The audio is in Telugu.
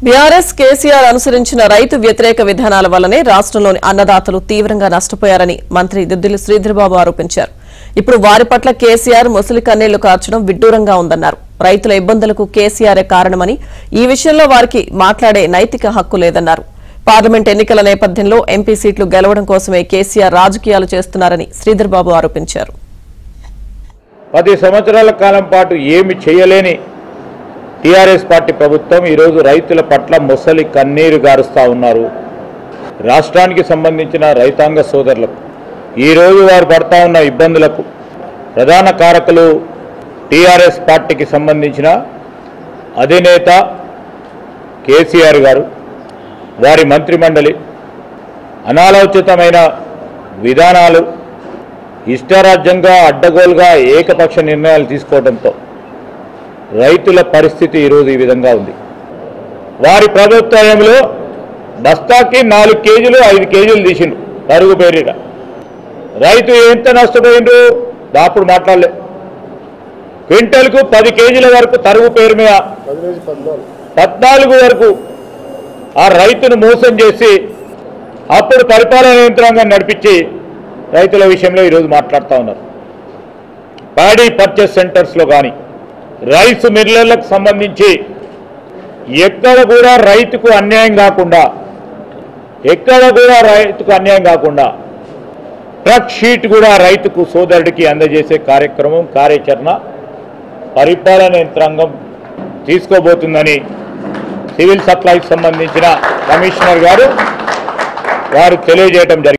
బీఆర్ఎస్ కేసీఆర్ అనుసరించిన రైతు వ్యతిరేక విధానాల వల్లనే రాష్ట్రంలోని అన్నదాతలు తీవ్రంగా నష్టపోయారని మంత్రి దుద్దిలి శ్రీధర్బాబు ఆరోపించారు ఇప్పుడు వారి పట్ల కేసీఆర్ ముసలి కన్నీళ్లు కార్చడం విడ్డూరంగా ఉందన్నారు రైతుల ఇబ్బందులకు కేసీఆరే కారణమని ఈ విషయంలో వారికి మాట్లాడే నైతిక హక్కు లేదన్నారు పార్లమెంట్ ఎన్నికల నేపథ్యంలో ఎంపీ సీట్లు గెలవడం కోసమే కేసీఆర్ రాజకీయాలు చేస్తున్నారని శ్రీధర్బాబు ఆరోపించారు పది సంవత్సరాల కాలం పాటు ఏమి చేయలేని టీఆర్ఎస్ పార్టీ ప్రభుత్వం ఈరోజు రైతుల పట్ల ముసలి కన్నీరు గారుస్తూ ఉన్నారు రాష్ట్రానికి సంబంధించిన రైతాంగ సోదరులకు ఈరోజు వారు పడతా ఉన్న ఇబ్బందులకు ప్రధాన కారకులు టీఆర్ఎస్ పార్టీకి సంబంధించిన అధినేత కేసీఆర్ గారు వారి మంత్రిమండలి అనాలోచితమైన విధానాలు ఇష్టారాజ్యంగా అడ్డగోలుగా ఏకపక్ష నిర్ణయాలు తీసుకోవడంతో రైతుల పరిస్థితి ఈరోజు ఈ విధంగా ఉంది వారి ప్రభుత్వంలో బస్తాకి నాలుగు కేజీలు ఐదు కేజీలు తీసిండు తరుగు పేరిట రైతు ఎంత నష్టపోయిండు అప్పుడు మాట్లాడలే క్వింటల్కు పది కేజీల వరకు తరుగు పేరు మీద పద్నాలుగు వరకు ఆ రైతును మోసం చేసి అప్పుడు పరిపాలన యంత్రాంగం నడిపించి రైతుల విషయంలో ఈరోజు మాట్లాడుతూ ఉన్నారు ప్యాడీ పర్చేస్ సెంటర్స్లో కానీ రైస్ మిల్లర్లకు సంబంధించి ఎక్కడ కూడా రైతుకు అన్యాయం కాకుండా ఎక్కడ కూడా రైతుకు అన్యాయం కాకుండా ట్రక్ షీట్ కూడా రైతుకు సోదరుడికి అందజేసే కార్యక్రమం కార్యాచరణ పరిపాలన యంత్రాంగం తీసుకోబోతుందని సివిల్ సప్లైకి సంబంధించిన కమిషనర్ గారు వారు తెలియజేయడం జరిగింది